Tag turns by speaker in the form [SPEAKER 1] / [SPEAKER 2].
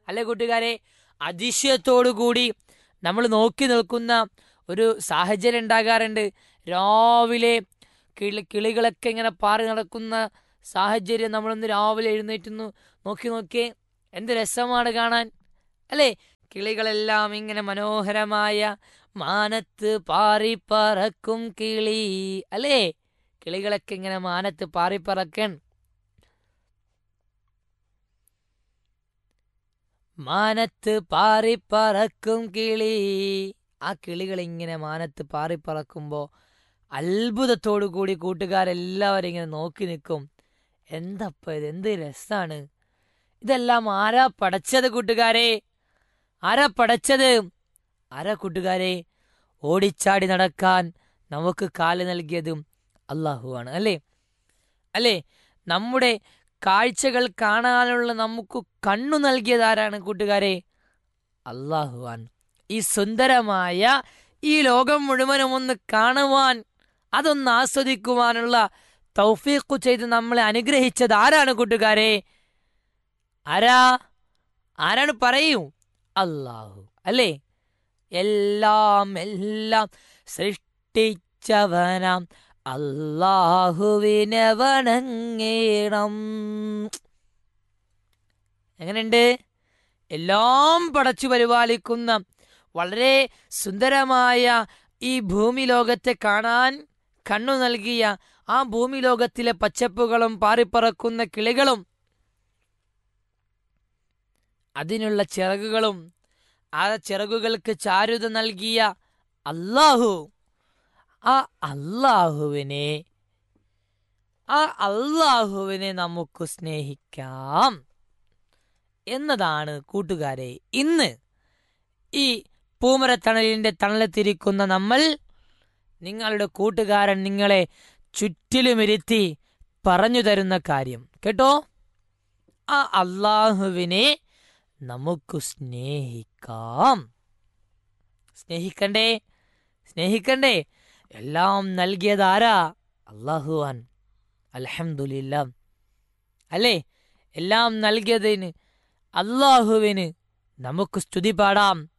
[SPEAKER 1] അല്ലെ കൂട്ടുകാരെ അതിശയത്തോടുകൂടി നമ്മൾ നോക്കി നിൽക്കുന്ന ഒരു സാഹചര്യം ഉണ്ടാകാറുണ്ട് രാവിലെ കിളി കിളികളൊക്കെ ഇങ്ങനെ പാറി നടക്കുന്ന സാഹചര്യം നമ്മളൊന്ന് രാവിലെ എഴുന്നേറ്റുന്നു നോക്കി നോക്കിയേ എന്ത് രസമാണ് കാണാൻ അല്ലേ കിളികളെല്ലാം ഇങ്ങനെ മനോഹരമായ മാനത്ത് പാറി പറക്കും കിളി അല്ലേ കിളികളൊക്കെ ഇങ്ങനെ മാനത്ത് പാറി പറക്കൻ മാനത്ത് പാറി പറക്കും കിളി ആ കിളികൾ ഇങ്ങനെ മാനത്ത് പാറി പറക്കുമ്പോൾ അത്ഭുതത്തോടു കൂടി കൂട്ടുകാരെല്ലാവരും ഇങ്ങനെ നോക്കി നിൽക്കും എന്തപ്പ ഇത് എന്ത് രസാണ് ഇതെല്ലാം ആരാ പടച്ചത് കൂട്ടുകാരെ ആരാ പടച്ചത് ആരാ കൂട്ടുകാരെ ഓടിച്ചാടി നടക്കാൻ നമുക്ക് കാല് നൽകിയതും അള്ളാഹുവാണ് അല്ലേ അല്ലേ നമ്മുടെ കാഴ്ചകൾ കാണാനുള്ള നമുക്ക് കണ്ണു നൽകിയത് ആരാണ് കൂട്ടുകാരെ അള്ളാഹുവാൻ ഈ സുന്ദരമായ ഈ ലോകം മുഴുവനും ഒന്ന് കാണുവാൻ അതൊന്ന് ആസ്വദിക്കുവാനുള്ള തൗഫീഖു ചെയ്ത് നമ്മളെ അനുഗ്രഹിച്ചത് ആരാണ് കൂട്ടുകാരെ ആരാ ആരാണ് പറയൂ അള്ളാഹു അല്ലേ എല്ലാം എല്ലാം സൃഷ്ടിച്ചവനാം അള്ളാഹുവിനെ വണങ്ങേണം എങ്ങനെയുണ്ട് എല്ലാം പടച്ചു പരിപാലിക്കുന്ന വളരെ സുന്ദരമായ ഈ ഭൂമി ലോകത്തെ കാണാൻ കണ്ണു നൽകിയ ആ ഭൂമി ലോകത്തിലെ പച്ചപ്പുകളും പാറിപ്പറക്കുന്ന കിളികളും അതിനുള്ള ചിറകുകളും ആ ചിറകുകൾക്ക് ചാരുത നൽകിയ അള്ളാഹു ആ അള്ളാഹുവിനെ ആ അള്ളാഹുവിനെ നമുക്ക് സ്നേഹിക്കാം എന്നതാണ് കൂട്ടുകാരെ ഇന്ന് ഈ പൂമരത്തണലിന്റെ തണലത്തിരിക്കുന്ന നമ്മൾ നിങ്ങളുടെ കൂട്ടുകാരൻ നിങ്ങളെ ചുറ്റിലുമിരുത്തി പറഞ്ഞു തരുന്ന കാര്യം കേട്ടോ ആ അള്ളാഹുവിനെ നമുക്ക് സ്നേഹിക്കാം സ്നേഹിക്കണ്ടേ സ്നേഹിക്കണ്ടേ എല്ലാം നൽകിയതാരാ അള്ളാഹുവാൻ അലഹമുല്ല അല്ലേ എല്ലാം നൽകിയതിന് അള്ളാഹുവിന് നമുക്ക് സ്തുതി പാടാം